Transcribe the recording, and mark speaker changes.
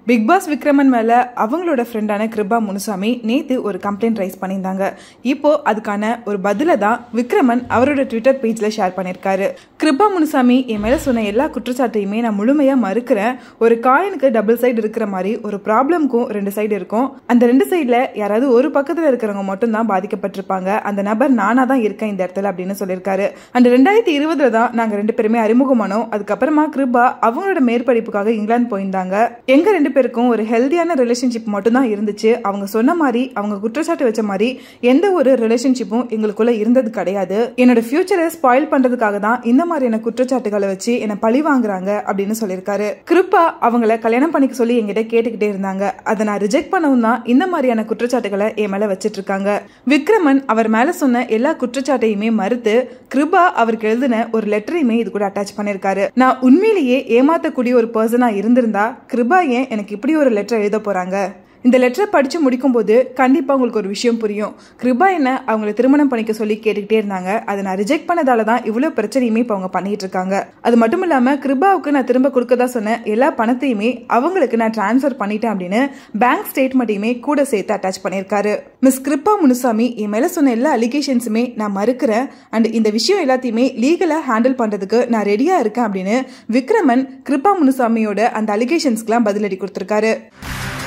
Speaker 1: big pass Vikraman மேல அவங்களோட ஃப்ரெண்டான கிருபா முனுசாமி நேத்து ஒரு கம்ப்ளைண்ட் ரைஸ் பண்ணியிருந்தாங்க இப்போ அதுக்கான ஒரு பதில தான் விக்ரமன் அவரோட ட்விட்டர் பேஜ்ல ஷேர் பண்ணியிருக்காரு கிருபா முனுசாமி என் மேல சொன்ன எல்லா குற்றச்சாட்டையுமே நான் முழுமையா மறுக்கிறேன் ஒரு காயினுக்கு டபுள் சைடு இருக்கிற மாதிரி ஒரு ப்ராப்ளம்க்கும் ரெண்டு சைடு இருக்கும் அந்த ரெண்டு சைடுல யாராவது ஒரு பக்கத்துல இருக்கிறவங்க மட்டும் தான் பாதிக்கப்பட்டிருப்பாங்க அந்த நபர் நானா தான் இருக்கேன் இந்த இடத்துல அப்படின்னு சொல்லியிருக்காரு அந்த ரெண்டாயிரத்தி இருபதுல தான் நாங்க ரெண்டு பேருமே அறிமுகமானோம் அதுக்கப்புறமா கிருபா அவங்களோட மேற்படிப்புக்காக இங்கிலாந்து போயிருந்தாங்க எங்க ரெண்டு பேருக்கும் ஒரு ஹெல்தியான ரிலேஷன்ஷிப் மட்டும் தான் இருந்துச்சு அவங்க சொன்ன மாதிரி அவங்க குற்றச்சாட்டு வச்ச மாதிரி எந்த ஒரு ரிலேஷன்ஷிப்பும் எங்களுக்குள்ள இருந்தது கிடையாது என்னோட ஃபியூச்சரை ஸ்பாயில் பண்றதுக்காக தான் இந்த மாதிரியான குற்றச்சாட்டுகளை வச்சு என்ன பழி வாங்குறாங்க அப்படின்னு சொல்லியிருக்காரு கிருப்பா அவங்கள கல்யாணம் பண்ணிக்க சொல்லி என்கிட்ட கேட்டுக்கிட்டே இருந்தாங்க அதை நான் ரிஜெக்ட் பண்ணவும் தான் இந்த மாதிரியான குற்றச்சாட்டுகளை என் மேல வச்சிட்டு இருக்காங்க விக்ரமன் அவர் மேல சொன்ன எல்லா குற்றச்சாட்டையுமே மறுத்து கிருபா அவருக்கு எழுதின ஒரு லெட்டரையுமே இது கூட அட்டாச் பண்ணிருக்காரு நான் உண்மையிலேயே ஏமாத்தக்கூடிய ஒரு பர்சனா இருந்திருந்தா கிருபா ஏன் எனக்கு இப்படி ஒரு லெட்டர் எழுத போறாங்க இந்த லெட்டரை படித்து முடிக்கும்போது கண்டிப்பாக உங்களுக்கு ஒரு விஷயம் புரியும் கிருபா என்ன அவங்கள திருமணம் பண்ணிக்க சொல்லி கேட்டுக்கிட்டே இருந்தாங்க அதை நான் ரிஜெக்ட் பண்ணதால தான் இவ்வளோ பிரச்சனையுமே இப்போ அவங்க பண்ணிட்டு இருக்காங்க அது மட்டும் இல்லாமல் கிருபாவுக்கு நான் திரும்ப கொடுக்கதா சொன்ன எல்லா பணத்தையுமே அவங்களுக்கு நான் டிரான்ஸ்ஃபர் பண்ணிட்டேன் அப்படின்னு பேங்க் ஸ்டேட்மெண்ட்டையுமே கூட சேர்த்து அட்டாச் பண்ணியிருக்காரு மிஸ் கிருப்பா முனுசாமி என் மேலே சொன்ன எல்லா அலிகேஷன்ஸுமே நான் மறுக்கிறேன் அண்ட் இந்த விஷயம் எல்லாத்தையுமே லீகலாக ஹேண்டில் பண்ணுறதுக்கு நான் ரெடியாக இருக்கேன் அப்படின்னு விக்ரமன் கிருப்பா முனுசாமியோட அந்த அலிகேஷன்ஸ்க்குலாம் பதிலடி கொடுத்துருக்காரு